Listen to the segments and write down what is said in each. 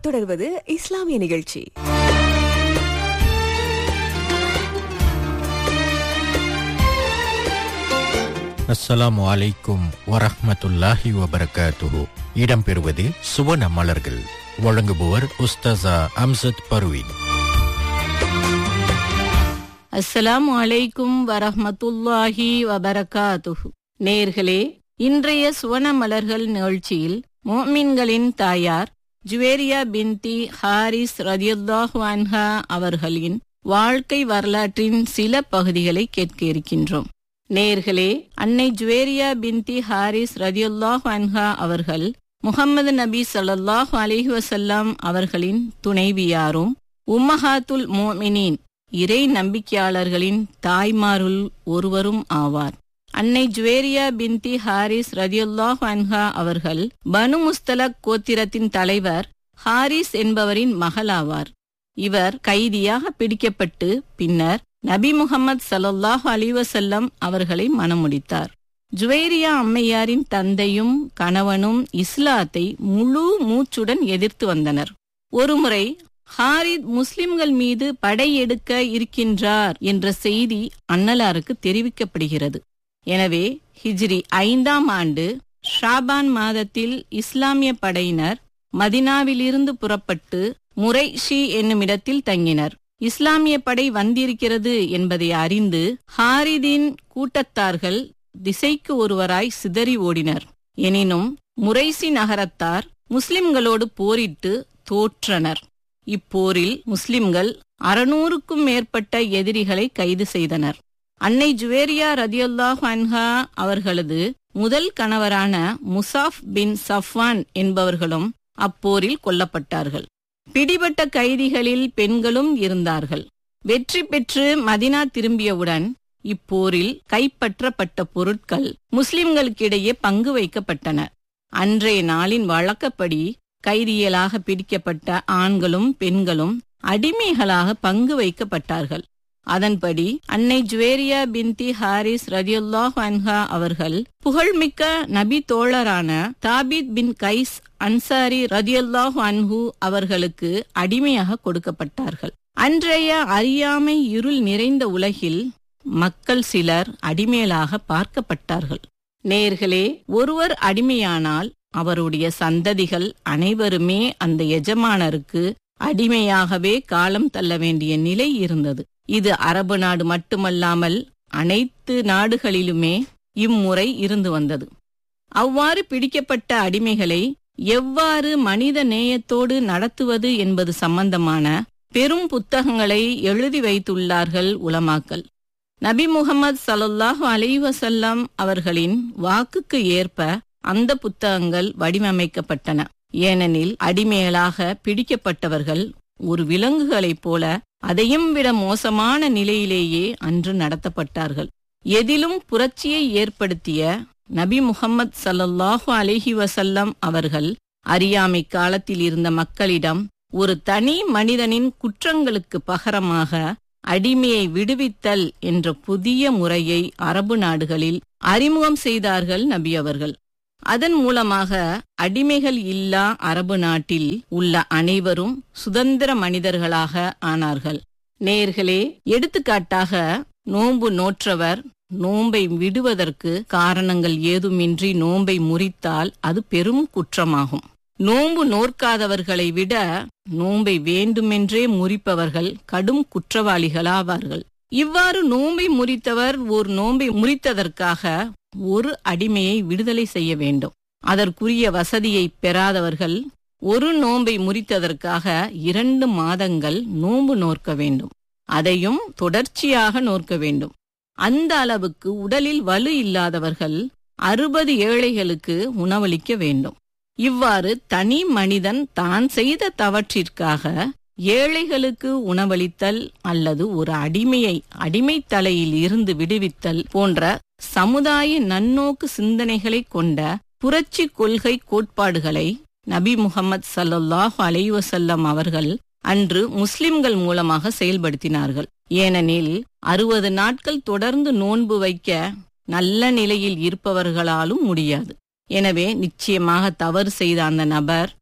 தொடர்வது இஸ்லாமிய நிகழ்ச்சி அஸ்ஸலாமு அலைக்கும் வரஹ்மத்துல்லாஹி வபரகாத்துஹு இடம்பெறுவது சுவன மலர்கள் வழங்குபவர் உஸ்தாசா அம்சத் பர்வீன் அஸ்ஸலாமு அலைக்கும் வரஹ்மத்துல்லாஹி வபரகாத்துஹு நேர்களே இன்றைய சுவன மலர்கள் நிகழ்ச்சியில் மோமின்களின் தாயார் ஜுவேரியா பின்தி ஹாரிஸ் ரதியுல்லாஹு அன்ஹா அவர்களின் வாழ்க்கை வரலாற்றின் சில பகுதிகளை கேட்க இருக்கின்றோம் நேர்களே அன்னை ஜுவேரியா பின்தி ஹாரிஸ் ரதியுல்லாஹு அன்ஹா அவர்கள் முகமது நபி ஸல்லல்லாஹு அலைஹி வஸல்லம் அவர்களின் துணைவியாரும் உம்மஹாத்துல் மோமினின் இறை நம்பிக்கையாளர்களின் தாய்மாருள் ஒருவரும் ஆவார் அன்னை ஜுவேரியா பின்தி ஹாரிஸ் ரதியுல்லாஹு அன்ஹா அவர்கள் பனு முஸ்தலக் கோத்திரத்தின் தலைவர் ஹாரிஸ் என்பவரின் மகளாவார் இவர் கைதியாக பிடிக்கப்பட்டு பின்னர் நபி முகமது ஸல்லல்லாஹு அலைஹி வஸல்லம் அவர்களை மணமுடித்தார் ஜுவேரியா அம்மையாரின் தந்தையும் கணவனும் இஸ்லாத்தை முழு மூச்சுடன் எதிர்த்து வந்தனர் ஒருமுறை ஹாரித் முஸ்லிம்கள் மீது படையெடுக்க இருக்கின்றார் என்ற செய்தி அன்னலாருக்கு தெரிவிக்கப்படுகிறது எனவே ஹிஜ்ரி ஐந்தாம் ஆண்டு ஷாபான் மாதத்தில் இஸ்லாமிய படையினர் மதினாவிலிருந்து புறப்பட்டு முறைஷி என்னுமிடத்தில் தங்கினர் இஸ்லாமிய படை வந்திருக்கிறது என்பதை அறிந்து ஹாரிதின் கூட்டத்தார்கள் திசைக்கு ஒருவராய் சிதறி ஓடினர் எனினும் முறைசி நகரத்தார் முஸ்லிம்களோடு போரிட்டு தோற்றனர் இப்போரில் முஸ்லிம்கள் அறுநூறுக்கும் மேற்பட்ட எதிரிகளை கைது செய்தனர் அன்னை ஜுவேரியா ரதியுல்லாஹ் அன்ஹா அவர்களது முதல் கணவரான முசாஃப் பின் சஃப்வான் என்பவர்களும் அப்போரில் கொல்லப்பட்டார்கள் பிடிபட்ட கைதிகளில் பெண்களும் இருந்தார்கள் வெற்றி பெற்று மதினா திரும்பியவுடன் இப்போரில் கைப்பற்றப்பட்ட பொருட்கள் முஸ்லிம்களுக்கிடையே பங்கு வைக்கப்பட்டன அன்றைய நாளின் வழக்கப்படி கைதியலாக பிடிக்கப்பட்ட ஆண்களும் பெண்களும் அடிமைகளாக பங்கு வைக்கப்பட்டார்கள் அதன்படி அன்னை ஜுவேரியா பின்தி ஹாரிஸ் ரதியுல்லாஹ் அன்ஹா அவர்கள் புகழ்மிக்க நபி தோழரான தாபித் பின் கைஸ் அன்சாரி ரதியுல்லாஹ் அன்ஹு அவர்களுக்கு அடிமையாக கொடுக்கப்பட்டார்கள் அன்றைய அறியாமை இருள் நிறைந்த உலகில் மக்கள் சிலர் அடிமையலாக பார்க்கப்பட்டார்கள் நேர்களே ஒருவர் அடிமையானால் அவருடைய சந்ததிகள் அனைவருமே அந்த எஜமானருக்கு அடிமையாகவே காலம் தள்ள வேண்டிய நிலை இருந்தது இது அரபு நாடு மட்டுமல்லாமல் அனைத்து நாடுகளிலுமே இம்முறை இருந்து வந்தது அவ்வாறு பிடிக்கப்பட்ட அடிமைகளை எவ்வாறு மனித நேயத்தோடு நடத்துவது என்பது சம்பந்தமான பெரும் புத்தகங்களை எழுதி வைத்துள்ளார்கள் உலமாக்கல் நபி முகமது சல்லாஹூ அலைவசல்லாம் அவர்களின் வாக்குக்கு ஏற்ப அந்த புத்தகங்கள் வடிவமைக்கப்பட்டன ஏனெனில் அடிமைகளாக பிடிக்கப்பட்டவர்கள் ஒரு விலங்குகளைப் போல அதையும் விட மோசமான நிலையிலேயே அன்று நடத்தப்பட்டார்கள் எதிலும் புரட்சியை ஏற்படுத்திய நபி முகமது சல்லல்லாஹு அலஹி வசல்லம் அவர்கள் அறியாமை காலத்தில் இருந்த மக்களிடம் ஒரு தனி மனிதனின் குற்றங்களுக்கு பகரமாக அடிமையை விடுவித்தல் என்ற புதிய முறையை அரபு நாடுகளில் அறிமுகம் செய்தார்கள் நபி அவர்கள் அதன் மூலமாக அடிமைகள் இல்லா அரபு நாட்டில் உள்ள அனைவரும் சுதந்திர மனிதர்களாக ஆனார்கள் நேர்களே எடுத்துக்காட்டாக நோன்பு நோற்றவர் நோன்பை விடுவதற்கு காரணங்கள் ஏதுமின்றி நோன்பை முறித்தால் அது பெரும் குற்றமாகும் நோன்பு நோற்காதவர்களை விட நோன்பை வேண்டுமென்றே முறிப்பவர்கள் கடும் குற்றவாளிகளாவார்கள் இவ்வாறு நோன்பை முறித்தவர் ஒரு நோன்பை முறித்ததற்காக ஒரு அடிமையை விடுதலை செய்ய வேண்டும் அதற்குரிய வசதியை பெறாதவர்கள் ஒரு நோன்பை முறித்ததற்காக இரண்டு மாதங்கள் நோன்பு நோற்க வேண்டும் அதையும் தொடர்ச்சியாக நோற்க வேண்டும் அந்த அளவுக்கு உடலில் வலு இல்லாதவர்கள் அறுபது ஏழைகளுக்கு உணவளிக்க வேண்டும் இவ்வாறு தனி மனிதன் தான் செய்த தவற்றிற்காக ஏழைகளுக்கு உணவளித்தல் அல்லது ஒரு அடிமையை அடிமை தலையில் இருந்து விடுவித்தல் போன்ற சமுதாய நன்னோக்கு சிந்தனைகளை கொண்ட புரட்சி கொள்கை கோட்பாடுகளை நபி முகமது சல்லாஹு அலைவசல்லம் அவர்கள் அன்று முஸ்லிம்கள் மூலமாக செயல்படுத்தினார்கள் ஏனெனில் அறுபது நாட்கள் தொடர்ந்து நோன்பு வைக்க நல்ல நிலையில் இருப்பவர்களாலும் முடியாது எனவே நிச்சயமாக தவறு செய்த அந்த நபர்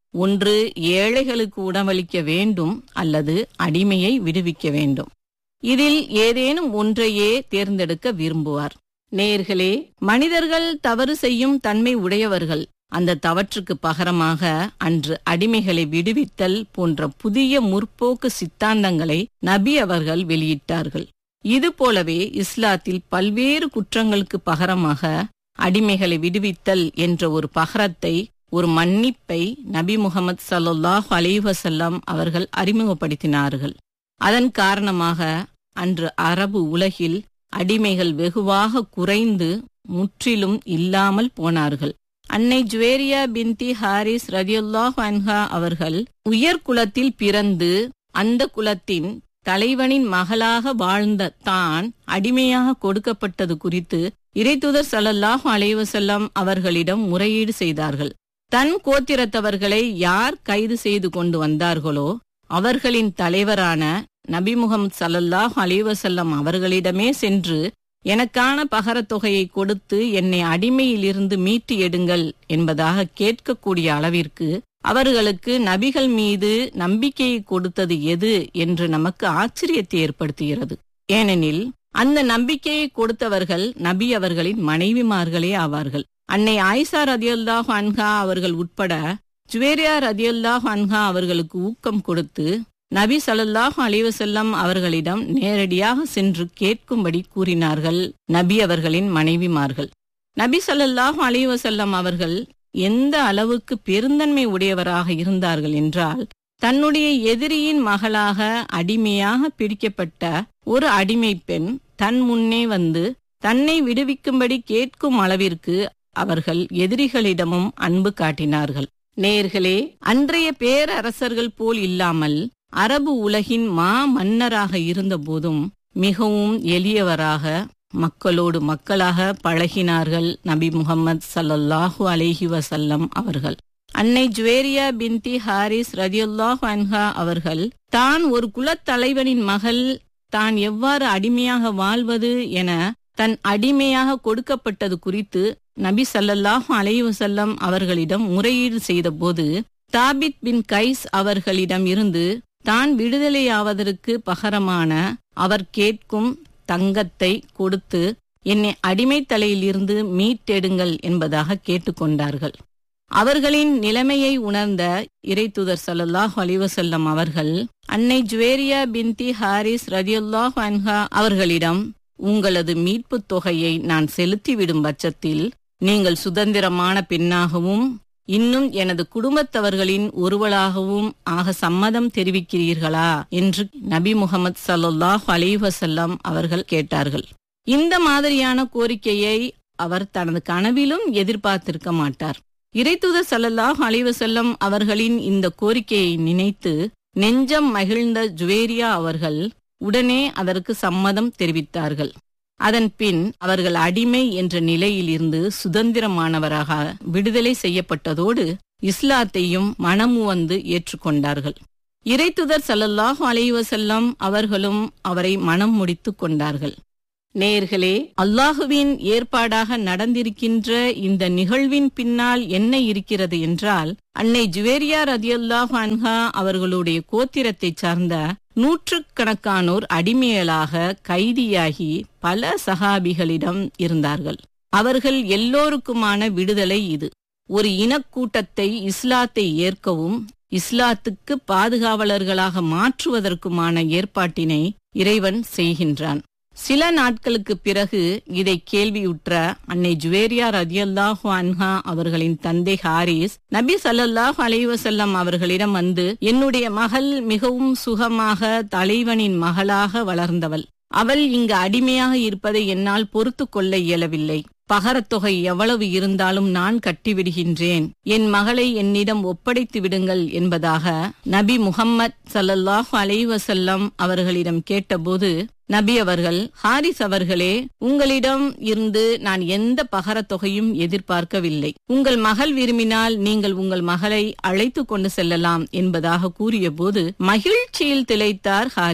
ஒன்று ஏழைகளுக்கு உணவளிக்க வேண்டும் அல்லது அடிமையை விடுவிக்க வேண்டும் இதில் ஏதேனும் ஒன்றையே தேர்ந்தெடுக்க விரும்புவார் நேர்களே மனிதர்கள் தவறு செய்யும் தன்மை உடையவர்கள் அந்த தவற்றுக்கு பகரமாக அன்று அடிமைகளை விடுவித்தல் போன்ற புதிய முற்போக்கு சித்தாந்தங்களை நபி அவர்கள் வெளியிட்டார்கள் இது போலவே இஸ்லாத்தில் பல்வேறு குற்றங்களுக்கு பகரமாக அடிமைகளை விடுவித்தல் என்ற ஒரு பகரத்தை ஒரு மன்னிப்பை நபி முகமது சல்லாஹ் அலைவசல்லாம் அவர்கள் அறிமுகப்படுத்தினார்கள் அதன் காரணமாக அன்று அரபு உலகில் அடிமைகள் வெகுவாக குறைந்து முற்றிலும் இல்லாமல் போனார்கள் அன்னை ஜுவேரியா பின்தி ஹாரிஸ் ரதியுல்லாஹ் அன்ஹா அவர்கள் உயர் குலத்தில் பிறந்து அந்த குலத்தின் தலைவனின் மகளாக வாழ்ந்த தான் அடிமையாக கொடுக்கப்பட்டது குறித்து இறைத்துதர் சல்லல்லாஹு அலைவசல்லம் அவர்களிடம் முறையீடு செய்தார்கள் தன் கோத்திரத்தவர்களை யார் கைது செய்து கொண்டு வந்தார்களோ அவர்களின் தலைவரான நபி முகமது சல்லல்லாஹ் அலிவசல்லம் அவர்களிடமே சென்று எனக்கான பகரத்தொகையை கொடுத்து என்னை அடிமையிலிருந்து மீட்டு எடுங்கள் என்பதாக கேட்கக்கூடிய அளவிற்கு அவர்களுக்கு நபிகள் மீது நம்பிக்கையை கொடுத்தது எது என்று நமக்கு ஆச்சரியத்தை ஏற்படுத்துகிறது ஏனெனில் அந்த நம்பிக்கையை கொடுத்தவர்கள் நபி அவர்களின் மனைவிமார்களே ஆவார்கள் அன்னை ஆயிஷா ரதியுல்லாஹ் அன்ஹா அவர்கள் உட்பட ஜுவேரியா ரதியுல்லாஹ் அன்ஹா அவர்களுக்கு ஊக்கம் கொடுத்து நபி சல்லாஹ் அலிவசல்லம் அவர்களிடம் நேரடியாக சென்று கேட்கும்படி கூறினார்கள் நபி அவர்களின் மனைவிமார்கள் நபி சல்லாஹ் அலிவசல்லம் அவர்கள் எந்த அளவுக்கு பெருந்தன்மை உடையவராக இருந்தார்கள் என்றால் தன்னுடைய எதிரியின் மகளாக அடிமையாக பிடிக்கப்பட்ட ஒரு அடிமை பெண் தன் முன்னே வந்து தன்னை விடுவிக்கும்படி கேட்கும் அளவிற்கு அவர்கள் எதிரிகளிடமும் அன்பு காட்டினார்கள் நேர்களே அன்றைய பேரரசர்கள் போல் இல்லாமல் அரபு உலகின் மா மன்னராக இருந்த போதும் மிகவும் எளியவராக மக்களோடு மக்களாக பழகினார்கள் நபி முகமது சல்லல்லாஹு அலைஹி வசல்லம் அவர்கள் அன்னை ஜுவேரியா பின்தி ஹாரிஸ் ரதியுல்லாஹ் அன்ஹா அவர்கள் தான் ஒரு குலத்தலைவனின் மகள் தான் எவ்வாறு அடிமையாக வாழ்வது என தன் அடிமையாக கொடுக்கப்பட்டது குறித்து நபி சல்லல்லாஹு அலைஹி வசல்லம் அவர்களிடம் முறையீடு செய்தபோது தாபித் பின் கைஸ் அவர்களிடம் இருந்து தான் விடுதலையாவதற்கு பகரமான அவர் கேட்கும் தங்கத்தை கொடுத்து என்னை அடிமை தலையிலிருந்து மீட்டெடுங்கள் என்பதாக கேட்டுக்கொண்டார்கள் அவர்களின் நிலைமையை உணர்ந்த இறைத்துதர் சல்லாஹ் அலிவசல்லம் அவர்கள் அன்னை ஜுவேரியா பின்தி ஹாரிஸ் ரதியுல்லாஹ் அன்ஹா அவர்களிடம் உங்களது மீட்புத் தொகையை நான் செலுத்திவிடும் பட்சத்தில் நீங்கள் சுதந்திரமான பெண்ணாகவும் இன்னும் எனது குடும்பத்தவர்களின் ஒருவளாகவும் ஆக சம்மதம் தெரிவிக்கிறீர்களா என்று நபி முகமது சல்லாஹ் அலிவசல்லாம் அவர்கள் கேட்டார்கள் இந்த மாதிரியான கோரிக்கையை அவர் தனது கனவிலும் எதிர்பார்த்திருக்க மாட்டார் இறைத்துதர் சல்லல்லாஹ் அலிவசல்லம் அவர்களின் இந்த கோரிக்கையை நினைத்து நெஞ்சம் மகிழ்ந்த ஜுவேரியா அவர்கள் உடனே அதற்கு சம்மதம் தெரிவித்தார்கள் அதன் பின் அவர்கள் அடிமை என்ற நிலையிலிருந்து சுதந்திரமானவராக விடுதலை செய்யப்பட்டதோடு இஸ்லாத்தையும் மனமு வந்து ஏற்றுக்கொண்டார்கள் இறைத்துதர் சல்லல்லாஹு அலைவசல்லம் அவர்களும் அவரை மனம் முடித்து கொண்டார்கள் நேர்களே அல்லாஹுவின் ஏற்பாடாக நடந்திருக்கின்ற இந்த நிகழ்வின் பின்னால் என்ன இருக்கிறது என்றால் அன்னை ஜுவேரியா ரதியுல்லாஹ் அன்ஹா அவர்களுடைய கோத்திரத்தைச் சார்ந்த நூற்றுக்கணக்கானோர் அடிமையலாக கைதியாகி பல சகாபிகளிடம் இருந்தார்கள் அவர்கள் எல்லோருக்குமான விடுதலை இது ஒரு இனக்கூட்டத்தை இஸ்லாத்தை ஏற்கவும் இஸ்லாத்துக்கு பாதுகாவலர்களாக மாற்றுவதற்குமான ஏற்பாட்டினை இறைவன் செய்கின்றான் சில நாட்களுக்கு பிறகு இதை கேள்வியுற்ற அன்னை ஜுவேரியா ரதியல்லாஹு அன்ஹா அவர்களின் தந்தை ஹாரிஸ் நபி சல்லல்லாஹு அலைவசல்லம் அவர்களிடம் வந்து என்னுடைய மகள் மிகவும் சுகமாக தலைவனின் மகளாக வளர்ந்தவள் அவள் இங்கு அடிமையாக இருப்பதை என்னால் பொறுத்து கொள்ள இயலவில்லை பகரத்தொகை எவ்வளவு இருந்தாலும் நான் கட்டிவிடுகின்றேன் என் மகளை என்னிடம் ஒப்படைத்து விடுங்கள் என்பதாக நபி முகம்மது சல்லல்லாஹு அலைவசல்லம் அவர்களிடம் கேட்டபோது நபி அவர்கள் ஹாரிஸ் அவர்களே உங்களிடம் இருந்து நான் எந்த பகரத்தொகையும் எதிர்பார்க்கவில்லை உங்கள் மகள் விரும்பினால் நீங்கள் உங்கள் மகளை அழைத்து கொண்டு செல்லலாம் என்பதாக கூறியபோது மகிழ்ச்சியில் திளைத்தார் ஹாரிஸ்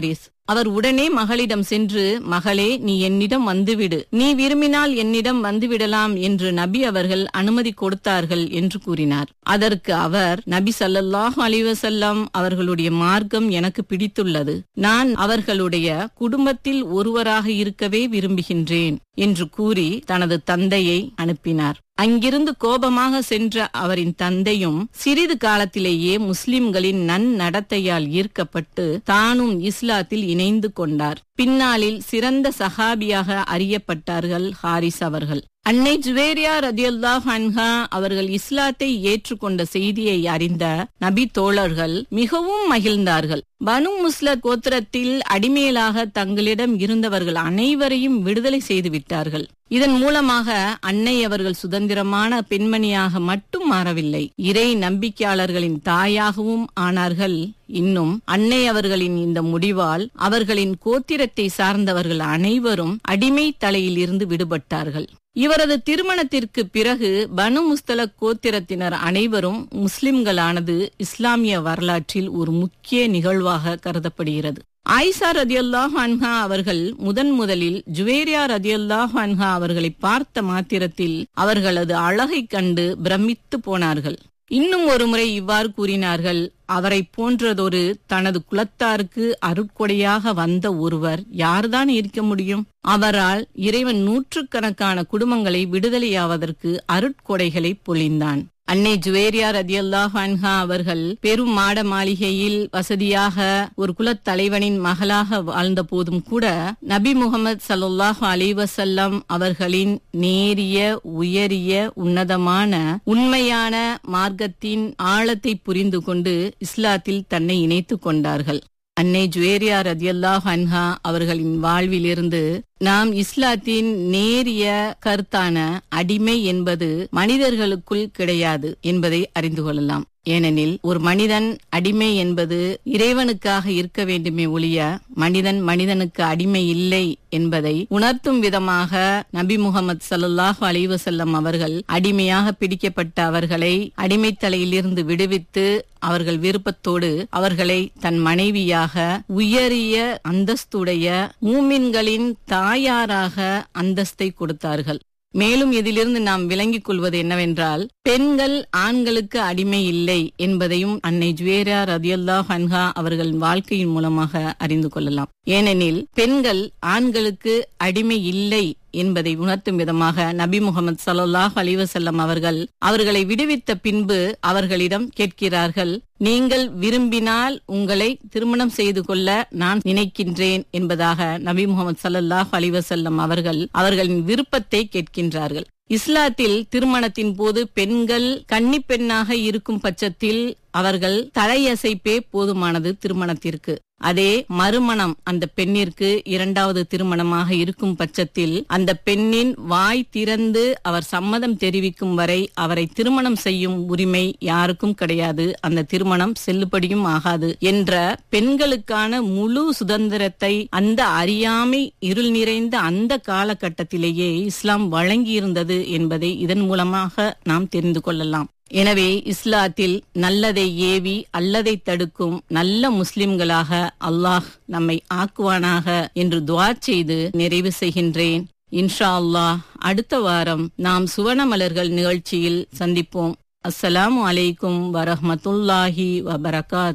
அவர் உடனே மகளிடம் சென்று மகளே நீ என்னிடம் வந்துவிடு நீ விரும்பினால் என்னிடம் வந்துவிடலாம் என்று நபி அவர்கள் அனுமதி கொடுத்தார்கள் என்று கூறினார் அதற்கு அவர் நபி ஸல்லல்லாஹு அலைஹி வஸல்லம் அவர்களுடைய மார்க்கம் எனக்கு பிடித்துள்ளது நான் அவர்களுடைய குடும்பத்தில் ஒருவராக இருக்கவே விரும்புகின்றேன் என்று கூறி தனது தந்தையை அனுப்பினார் அங்கிருந்து கோபமாக சென்ற அவரின் தந்தையும் சிறிது காலத்திலேயே முஸ்லிம்களின் நன்னடத்தையால் ஈர்க்கப்பட்டு தானும் இஸ்லாத்தில் இணைந்து கொண்டார் பின்னாளில் சிறந்த சஹாபியாக அறியப்பட்டார்கள் ஹாரிஸ் அவர்கள் அன்னை ஜுவேரியா ரதியுல்லாஹ் அன்ஹா அவர்கள் இஸ்லாத்தை ஏற்றுக்கொண்ட செய்தியை அறிந்த நபி தோழர்கள் மிகவும் மகிழ்ந்தார்கள் பனு முஸ்லத் கோத்திரத்தில் அடிமையிலாக தங்களிடம் இருந்தவர்கள் அனைவரையும் விடுதலை செய்து விட்டார்கள் இதன் மூலமாக அன்னை அவர்கள் சுதந்திரமான பெண்மணியாக மட்டும் மாறவில்லை இறை நம்பிக்கையாளர்களின் தாயாகவும் ஆனார்கள் இன்னும் அன்னை அவர்களின் இந்த முடிவால் அவர்களின் கோத்திரத்தை சார்ந்தவர்கள் அனைவரும் அடிமை தலையில் இருந்து விடுபட்டார்கள் இவரது திருமணத்திற்கு பிறகு பனு முஸ்தலக் கோத்திரத்தினர் அனைவரும் முஸ்லிம்களானது இஸ்லாமிய வரலாற்றில் ஒரு முக்கிய நிகழ்வாக கருதப்படுகிறது ஆயிஷா ரதியுல்லாஹ் அன்ஹா அவர்கள் முதன் முதலில் ஜுவேரியா ரதியுல்லாஹ் அன்ஹா அவர்களை பார்த்த மாத்திரத்தில் அவர்களது அழகைக் கண்டு பிரமித்து போனார்கள் இன்னும் ஒரு முறை இவ்வாறு கூறினார்கள் அவரை போன்றதொரு தனது குலத்தாருக்கு அருட்கொடையாக வந்த ஒருவர் யார்தான் இருக்க முடியும் அவரால் இறைவன் நூற்றுக்கணக்கான குடும்பங்களை விடுதலையாவதற்கு அருட்கொடைகளை பொழிந்தான் அன்னை ஜுவேரியா ரதியல்லாஹ் அன்ஹா அவர்கள் பெரும் மாட மாளிகையில் வசதியாக ஒரு குலத் தலைவனின் மகளாக வாழ்ந்த போதும் கூட நபி முகமது சல்லாஹ் அலிவசல்லம் அவர்களின் நேரிய உயரிய உன்னதமான உண்மையான மார்க்கத்தின் ஆழத்தை புரிந்து கொண்டு இஸ்லாத்தில் தன்னை இணைத்துக் கொண்டார்கள் அன்னை ஜுவேரியா ரதியல்லாஹ் அன்ஹா அவர்களின் வாழ்விலிருந்து நாம் இஸ்லாத்தின் நேரிய கருத்தான அடிமை என்பது மனிதர்களுக்குள் கிடையாது என்பதை அறிந்து கொள்ளலாம் ஏனெனில் ஒரு மனிதன் அடிமை என்பது இறைவனுக்காக இருக்க வேண்டுமே ஒழிய மனிதன் மனிதனுக்கு அடிமை இல்லை என்பதை உணர்த்தும் விதமாக நபி முகமது சல்லாஹ் அலைவசல்லம் அவர்கள் அடிமையாக பிடிக்கப்பட்ட அவர்களை அடிமைத்தலையிலிருந்து விடுவித்து அவர்கள் விருப்பத்தோடு அவர்களை தன் மனைவியாக உயரிய அந்தஸ்துடைய மூமின்களின் தாயாராக அந்தஸ்தை கொடுத்தார்கள் மேலும் இதிலிருந்து நாம் விளங்கிக் கொள்வது என்னவென்றால் பெண்கள் ஆண்களுக்கு அடிமை இல்லை என்பதையும் அன்னை ஜுவேரா ரதியல்லா ஹன்ஹா அவர்கள் வாழ்க்கையின் மூலமாக அறிந்து கொள்ளலாம் ஏனெனில் பெண்கள் ஆண்களுக்கு அடிமை இல்லை என்பதை உணர்த்தும் விதமாக நபி முகமது சல்லாஹ் அலிவசல்லம் அவர்கள் அவர்களை விடுவித்த பின்பு அவர்களிடம் கேட்கிறார்கள் நீங்கள் விரும்பினால் உங்களை திருமணம் செய்து கொள்ள நான் நினைக்கின்றேன் என்பதாக நபி முகமது சல்லாஹ் அலிவசல்லம் அவர்கள் அவர்களின் விருப்பத்தை கேட்கின்றார்கள் இஸ்லாத்தில் திருமணத்தின் போது பெண்கள் கன்னி பெண்ணாக இருக்கும் பட்சத்தில் அவர்கள் தலையசைப்பே போதுமானது திருமணத்திற்கு அதே மறுமணம் அந்த பெண்ணிற்கு இரண்டாவது திருமணமாக இருக்கும் பட்சத்தில் அந்த பெண்ணின் வாய் திறந்து அவர் சம்மதம் தெரிவிக்கும் வரை அவரை திருமணம் செய்யும் உரிமை யாருக்கும் கிடையாது அந்த திருமணம் செல்லுபடியும் ஆகாது என்ற பெண்களுக்கான முழு சுதந்திரத்தை அந்த அறியாமை இருள் நிறைந்த அந்த காலகட்டத்திலேயே இஸ்லாம் வழங்கியிருந்தது என்பதை இதன் மூலமாக நாம் தெரிந்து கொள்ளலாம் எனவே இஸ்லாத்தில் நல்லதை ஏவி அல்லதை தடுக்கும் நல்ல முஸ்லிம்களாக அல்லாஹ் நம்மை ஆக்குவானாக என்று துவா செய்து நிறைவு செய்கின்றேன் இன்ஷா அல்லாஹ் அடுத்த வாரம் நாம் சுவனமலர்கள் நிகழ்ச்சியில் சந்திப்போம் அஸ்ஸலாமு அலைக்கும் வரஹ்மத்துல்லாஹி வபரகாத்